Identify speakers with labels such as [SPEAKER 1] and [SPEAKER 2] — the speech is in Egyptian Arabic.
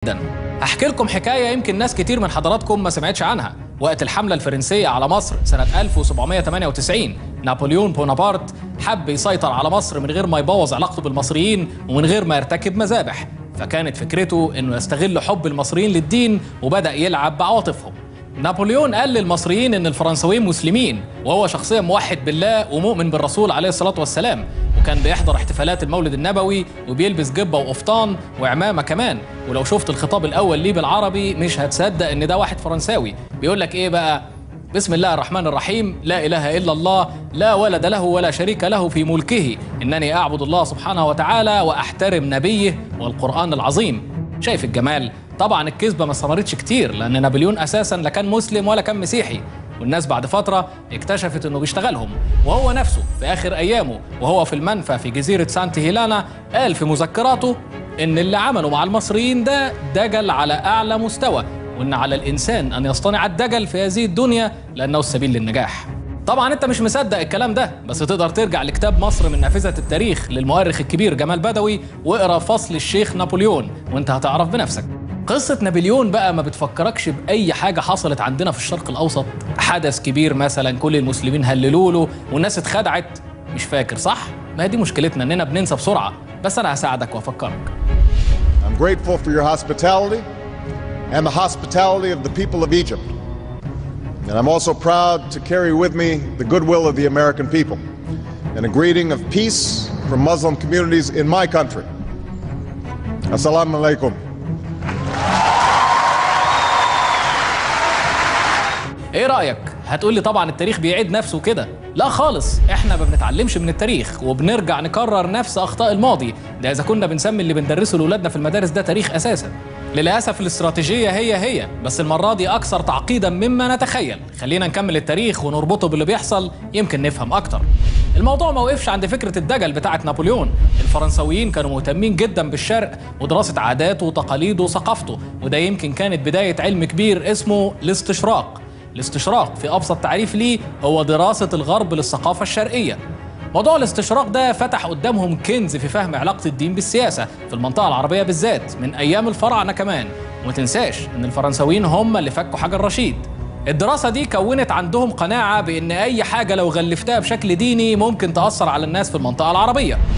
[SPEAKER 1] جدا هحكي لكم حكايه يمكن ناس كتير من حضراتكم ما سمعتش عنها وقت الحمله الفرنسيه على مصر سنه 1798 نابليون بونابرت حب يسيطر على مصر من غير ما يبوظ علاقته بالمصريين ومن غير ما يرتكب مذابح فكانت فكرته انه يستغل حب المصريين للدين وبدا يلعب بعواطفهم نابليون قال للمصريين ان الفرنساويين مسلمين وهو شخصيا موحد بالله ومؤمن بالرسول عليه الصلاه والسلام وكان بيحضر احتفالات المولد النبوي وبيلبس جبه وقفطان وعمامه كمان ولو شفت الخطاب الاول ليه بالعربي مش هتصدق ان ده واحد فرنساوي بيقول لك ايه بقى بسم الله الرحمن الرحيم لا اله الا الله لا ولد له ولا شريك له في ملكه انني اعبد الله سبحانه وتعالى واحترم نبيه والقران العظيم شايف الجمال طبعا الكذبه ما استمرتش كتير لان نابليون اساسا لا كان مسلم ولا كان مسيحي والناس بعد فتره اكتشفت انه بيشتغلهم وهو نفسه في اخر ايامه وهو في المنفى في جزيره سانت هيلانا قال في مذكراته ان اللي عمله مع المصريين ده دجل على اعلى مستوى وان على الانسان ان يصطنع الدجل في هذه الدنيا لانه السبيل للنجاح طبعا انت مش مصدق الكلام ده بس تقدر ترجع لكتاب مصر من نافذه التاريخ للمؤرخ الكبير جمال بدوي واقرا فصل الشيخ نابليون وانت هتعرف بنفسك قصة نابليون بقى ما بتفكركش بأي حاجة حصلت عندنا في الشرق الأوسط حدث كبير مثلا كل المسلمين هللوا له والناس اتخدعت مش فاكر صح؟ ما هي دي مشكلتنا إننا بننسى بسرعة بس أنا هساعدك وأفكرك
[SPEAKER 2] I'm grateful for your hospitality and the hospitality of the people of Egypt. And I'm also proud to carry with me the goodwill of the American people and a greeting of peace from Muslim communities in my country. Assalamu alaikum.
[SPEAKER 1] ايه رايك هتقول لي طبعا التاريخ بيعيد نفسه كده لا خالص احنا ما بنتعلمش من التاريخ وبنرجع نكرر نفس اخطاء الماضي ده اذا كنا بنسمي اللي بندرسه لاولادنا في المدارس ده تاريخ اساسا للاسف الاستراتيجيه هي هي بس المره دي اكثر تعقيدا مما نتخيل خلينا نكمل التاريخ ونربطه باللي بيحصل يمكن نفهم اكتر الموضوع ما وقفش عند فكره الدجل بتاعه نابليون الفرنساويين كانوا مهتمين جدا بالشرق ودراسه عاداته وتقاليده وثقافته وده يمكن كانت بدايه علم كبير اسمه الاستشراق الاستشراق في ابسط تعريف ليه هو دراسه الغرب للثقافه الشرقيه موضوع الاستشراق ده فتح قدامهم كنز في فهم علاقه الدين بالسياسه في المنطقه العربيه بالذات من ايام الفراعنه كمان وما تنساش ان الفرنساويين هم اللي فكوا حجر رشيد الدراسة دي كونت عندهم قناعة بأن أي حاجة لو غلفتها بشكل ديني ممكن تأثر على الناس في المنطقة العربية